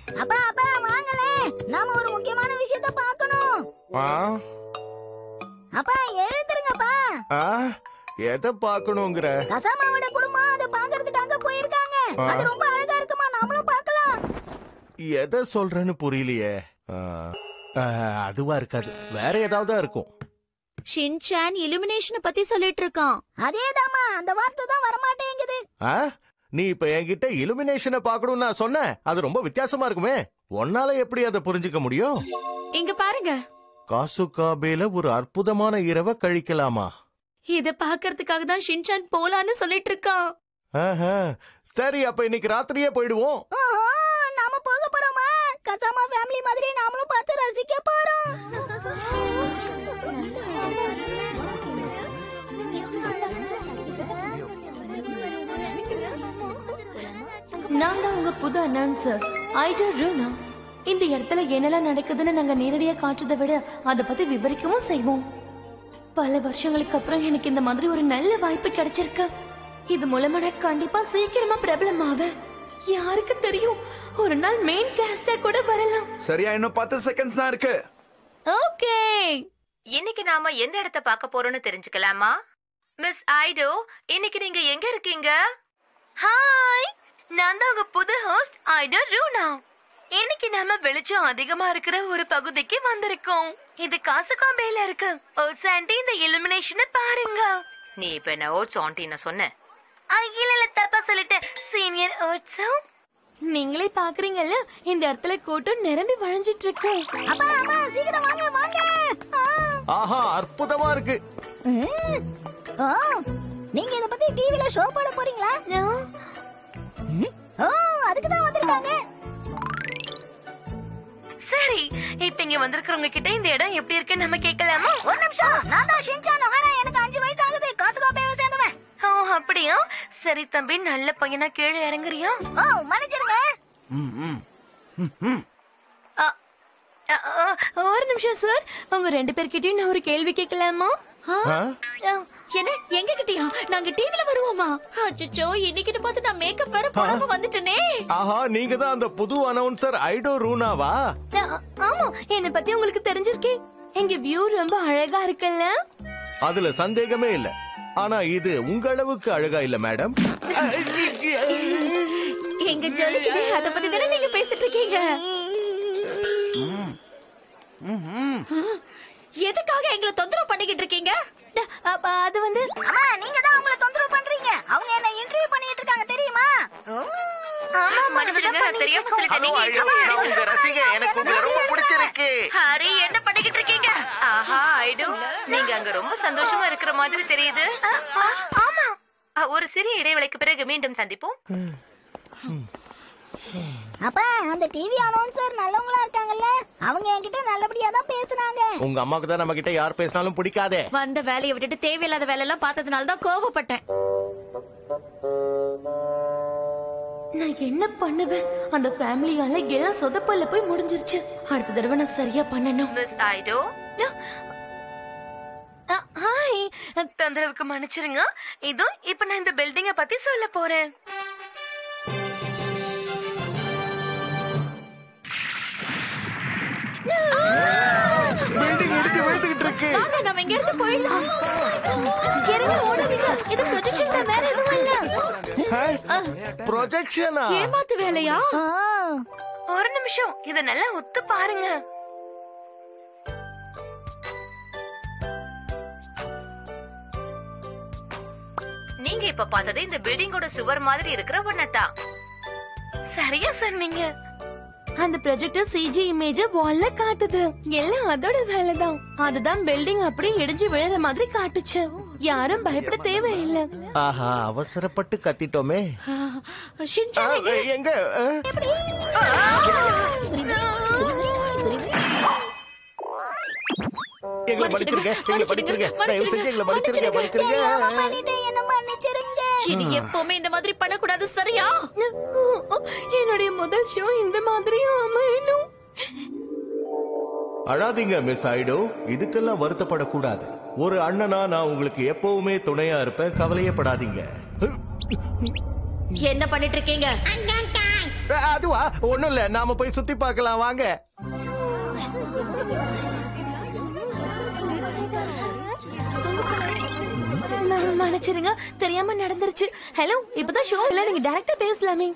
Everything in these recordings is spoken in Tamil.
அப்பா அப்பா வாங்களே நாம ஒரு முக்கியமான விஷயத்த பார்க்கணும் ஆ அப்பா எழுந்துருங்கப்பா ஆ எதை பார்க்கணுங்கிற கசாமாவோட குடும்பம் அதை பாக்குறதுக்காக போயிருக்காங்க ஆ. அது ரொம்ப அழகா இருக்குமா நாமளும் பார்க்கலாம் எதை சொல்றேன்னு புரியலையே ஆ, ஆ, அதுவா இருக்காது வேற ஏதாவது இருக்கும் ஷின்சான் இலுமினேஷனை பத்தி சொல்லிட்டு இருக்கான் அதேதாம்மா அந்த வார்த்தை தான் வரமாட்டேங்குது ஆ நீ இப்ப என்கிட்ட இலுமினேஷனை பார்க்கணும்னு நான் சொன்னேன் அது ரொம்ப வித்தியாசமா இருக்குமே உன்னால எப்படி அதை புரிஞ்சுக்க முடியும் இங்க பாருங்க காசுகாபேல ஒரு அற்புதமான இரவை கழிக்கலாமா இத பாக்குறதுக்காக தான் ஷின்சான் போலான்னு சொல்லிட்டு இருக்கான் ஆஹா. சரி அப்ப இன்னைக்கு ராத்திரியே போயிடுவோம் ஓஹோ நாம போக போறோமா கசாமா ஃபேமிலி மாதிரி நாமளும் பார்த்து ரசிக்க போறோம் நான் தான் உங்க புது அனௌன்சர் ஐடோ ரூனா இந்த இடத்துல என்னெல்லாம் நடக்குதுன்னு நாங்க நேரடியா காட்டுறதை விட அதை பத்தி விவரிக்கவும் செய்வோம் பல வருஷங்களுக்கு அப்புறம் எனக்கு இந்த மாதிரி ஒரு நல்ல வாய்ப்பு கிடைச்சிருக்கு இது மூலமா நான் கண்டிப்பா சீக்கிரமா பிரபலமாவேன் யாருக்கு தெரியும் ஒரு நாள் மெயின் கேஸ்டா கூட வரலாம் சரியா இன்னும் பத்து செகண்ட்ஸ் தான் இருக்கு ஓகே இன்னைக்கு நாம எந்த இடத்த பார்க்க போறோம்னு தெரிஞ்சுக்கலாமா மிஸ் ஐடோ இன்னைக்கு நீங்க எங்க இருக்கீங்க ஹாய் நான் தான் உங்க புது ஹோஸ்ட் ஐடோ ரூனா இன்னைக்கு நாம வெளிச்சம் அதிகமா இருக்கிற ஒரு பகுதிக்கு வந்திருக்கோம் இது காசுகாம்பேல இருக்கு ஓட்ஸ் ஆண்டி இந்த இலுமினேஷனை பாருங்க நீ இப்ப என்ன ஓட்ஸ் ஆண்டின்னு சொன்ன ஆ, இல்ல இல்ல தப்பா சொல்லிட்டேன் சீனியர் ஓட்ஸும் நீங்களே பாக்குறீங்கல்ல இந்த இடத்துல கூட்டம் நிரம்பி வழிஞ்சிட்டு இருக்கு அப்பா அம்மா சீக்கிரம் வாங்க வாங்க ஆ. ஆஹா அற்புதமா இருக்கு ம். ஓ நீங்க இத பத்தி டிவில ஷோ போட போறீங்களா ம். ஓ அதுக்கு தான் வந்திருக்காங்க சரி இப்ப இங்க வந்திருக்கிறவங்க கிட்ட இந்த இடம் எப்படி இருக்குன்னு நம்ம கேட்கலாமா ஒரு நிமிஷம் நான் தான் ஷின்சான் நொஹரா எனக்கு அஞ்சு வயசு ஆகுது காசுகாபேவை சேர்ந்தவன் ஓ அப்படியா சரி தம்பி நல்ல பையனா கீழே இறங்குறியா ஓ மன்னிச்சிருங்க அ, அ, அ, ஒரு நிமிஷம் சார் உங்க ரெண்டு பேர்கிட்டயும் நான் ஒரு கேள்வி கேட்கலாமா ஆ? என்ன எங்க கிட்டயா நாங்க டிவில வருவோமா அச்சச்சோ இன்னைக்குன்னு பார்த்து நான் மேக்கப் வேற போடாம வந்துட்டேனே ஆஹா நீங்க தான் அந்த புது அனௌன்சர் ஐடோ ரூனாவா ஆ- ஆமா என்னை பத்தி உங்களுக்கு தெரிஞ்சிருக்கே எங்க வியூ ரொம்ப அழகா இருக்குல்ல அதுல சந்தேகமே இல்ல ஆனா இது உங்க அளவுக்கு அழகா இல்ல மேடம் எங்க ஜொலிக்குது அத பத்தி தானே நீங்க பேசிட்டு இருக்கீங்க எதுக்காக எங்களை தொந்தரவு பண்ணிக்கிட்டு இருக்கீங்க அ- அப்ப அது வந்து அம்மா நீங்க தான் அவங்கள தொந்தரவு பண்றீங்க அவங்க என்ன இன்டர்வியூ பண்ணிட்டு இருக்காங்க தெரியுமா ஆமா மன்னிச்சிடுங்க நான் தெரியாம சொல்லிட்டேன் நீங்க நான் உங்க ரசிகை எனக்கு உங்களை ரொம்ப பிடிச்சிருக்கு ஹரி என்ன பண்ணிக்கிட்டு இருக்கீங்க ஆஹா ஐடு நீங்க அங்க ரொம்ப சந்தோஷமா இருக்கிற மாதிரி தெரியுது அ, அ, ஆமா அ, ஒரு சிறிய இடைவேளைக்கு பிறகு மீண்டும் சந்திப்போம் அப்பா அந்த டிவி அனௌன்சர் நல்லவங்களா இருக்காங்கல்ல அவங்க என்கிட்ட நல்லபடியா தான் பேசுனாங்க உங்க அம்மாக்கு தான் நம்ம கிட்ட யார் பேசினாலும் பிடிக்காதே வந்த வேலையை விட்டுட்டு தேவையில்லாத வேலை எல்லாம் பார்த்ததுனால தான் கோவப்பட்டேன் நான் என்ன பண்ணுவேன் அந்த ஃபேமிலியால எல்லாம் சொதப்பல்ல போய் முடிஞ்சிருச்சு அடுத்த தடவை நான் சரியா பண்ணணும் மிஸ் ஐடோ அ, ஹாய் தொந்தரவுக்கு மன்னிச்சிருங்க இதோ இப்ப நான் இந்த பில்டிங்க பத்தி சொல்ல போறேன் பில்டிங் இடிச்சு விழுந்துகிட்டு இருக்கு வாங்க நம்ம இங்க இருந்து போயிடலாம் இறங்கி ஓடாதீங்க இது ப்ரொஜெக்ஷன் தான் வேற எதுவும் இல்ல ப்ரொஜெக்ஷனா ஏமாத்து வேலையா ஆ, ஒரு நிமிஷம் இத நல்லா ஒத்து பாருங்க நீங்க இப்ப பார்த்தது இந்த பில்டிங்கோட சுவர் மாதிரி இருக்கிற ஒன்னதான் சரியா சொன்னீங்க அந்த ப்ரொஜெக்டர் சிஜி இமேஜ வால்ல காட்டுது எல்லாம் அதோட வேலைதான் அதுதான் பில்டிங் அப்படியே இடிஞ்சு விழுற மாதிரி காட்டுச்சு யாரும் பயப்பட தேவையில்லை ஆஹா அவசரப்பட்டு கத்திட்டோமே ஷின்சான் ஆ, எங்க ஆ? எங்களை படிச்சிருங்க எங்களை படிச்சிருங்க தயவு செஞ்சு எங்களை படிச்சிருங்க தெரியாம படிச்சிருங்க பண்ணிட்டேன் என்ன மன்னிச்சிருங்க இனி எப்பவுமே இந்த மாதிரி பண்ணக்கூடாது சரியா என்னுடைய முதல் ஷோ இந்த மாதிரியும் அமையணும் அழாதீங்க மிஸ் ஐடோ இதுக்கெல்லாம் வருத்தப்படக்கூடாது ஒரு அண்ணனா நான் உங்களுக்கு எப்பவுமே துணையா இருப்பேன் கவலையப்படாதீங்க என்ன பண்ணிட்டு இருக்கீங்க அஹ், அதுவா ஒண்ணும் இல்ல நாம போய் சுத்தி பார்க்கலாம் வாங்க ம- மன்னிச்சிருங்க தெரியாம நடந்துருச்சு ஹலோ இப்பதான் ஷோ இல்ல நீங்க டைரக்டா பேசலாமே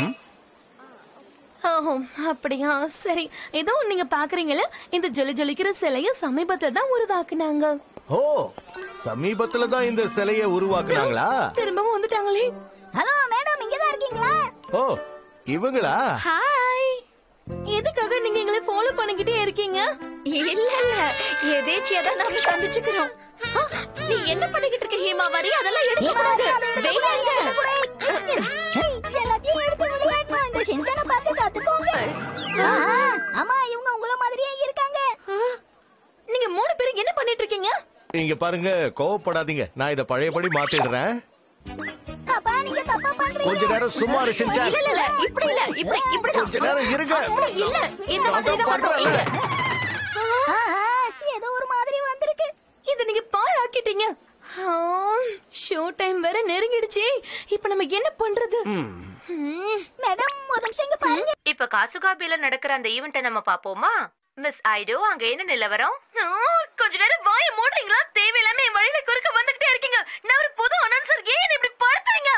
ஓஹோ அப்படியா சரி ஏதோ நீங்க பாக்குறீங்கல்ல இந்த ஜொலி ஜொலிக்கிற சிலைய சமீபத்துல தான் உருவாக்குனாங்க ஓ சமீபத்துல தான் இந்த சிலைய உருவாக்குனாங்களா திரும்பவும் வந்துட்டாங்களே ஹலோ மேடம் இங்கதான் இருக்கீங்களா ஓ இவங்களா ஹாய் எதுக்காக நீங்க எங்களை ஃபாலோ பண்ணிக்கிட்டே இருக்கீங்க இல்ல இல்ல எதேச்சியா தான் நாம சந்திச்சுக்கிறோம் ஆ, நீ என்ன பண்ணிக்கிட்டு இருக்க ஹீமா வரி அதெல்லாம் எடுக்க ஏமா, கூடாது அதை எடுக்க வேணாம். கூடாது, எடுக்க கூடாது. ஏய், எல்லாத்தையும் எடுத்து விளையாடணும் இந்த சிந்தனை பார்த்து கத்துக்கோங்க ஆஹா, ஆமா இவங்க உங்கள மாதிரியே இருக்காங்க நீங்க மூணு பேரும் என்ன பண்ணிட்டு இருக்கீங்க இங்க பாருங்க கோவப்படாதீங்க நான் இத பழையபடி மாத்திடுறேன் அப்பா நீங்க தப்பா பண்றீங்க கொஞ்ச நேரம் சும்மா இரு, ஷின்சான். இல்ல இல்ல இல்ல இப்படி இல்ல இப்படி இப்படி கொஞ்ச நேரம் இருங்க இல்ல இந்த மாதிரி தான் பண்றேன்ல. பண்ணுவோம் ஆஹா, ஏதோ ஒரு மாதிரி வந்திருக்கு இத நீங்க பாழாக்கிட்டீங்க ஷோ டைம் வேற நெருங்கிடுச்சு இப்ப நம்ம என்ன பண்றது ம். மேடம் ஒரு நிமிஷம் இங்க பாருங்க இப்ப காசுகாபில நடக்கிற அந்த ஈவெண்ட்டை நம்ம பாப்போமா மிஸ் ஐடோ அங்க என்ன நிலவரம் ஆ, கொஞ்ச நேரம் வாய மூடுறீங்களா தேவையில்லாம என் வழியில குறுக்க வந்துகிட்டே இருக்கீங்க நான் ஒரு புது அனௌன்சர் ஏன் என்னை இப்படி படுத்துறீங்க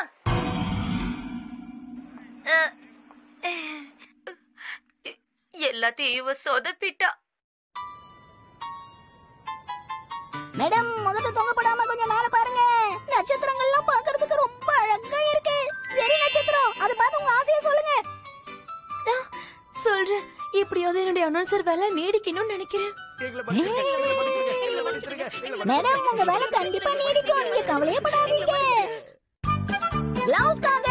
அ, எல்லாத்தையும் இவ சொதப்பிட்டா மேடம் முதல்ல தொங்க போடாம கொஞ்சம் மேல பாருங்க நட்சத்திரங்கள்லாம் பார்க்கிறதுக்கு ரொம்ப அழகா இருக்கு எரி நட்சத்திரம் அதை பார்த்து உங்க ஆசையை சொல்லுங்க ஆ, சொல்றேன் எப்படியாவது என்னுடைய அனௌன்சர் வேலை நீடிக்கணும்னு நினைக்கிறேன் மேடம் உங்க வேலை கண்டிப்பா நீடிக்கும் நீங்க கவலையே படாதீங்க பிளவுஸ்க்காக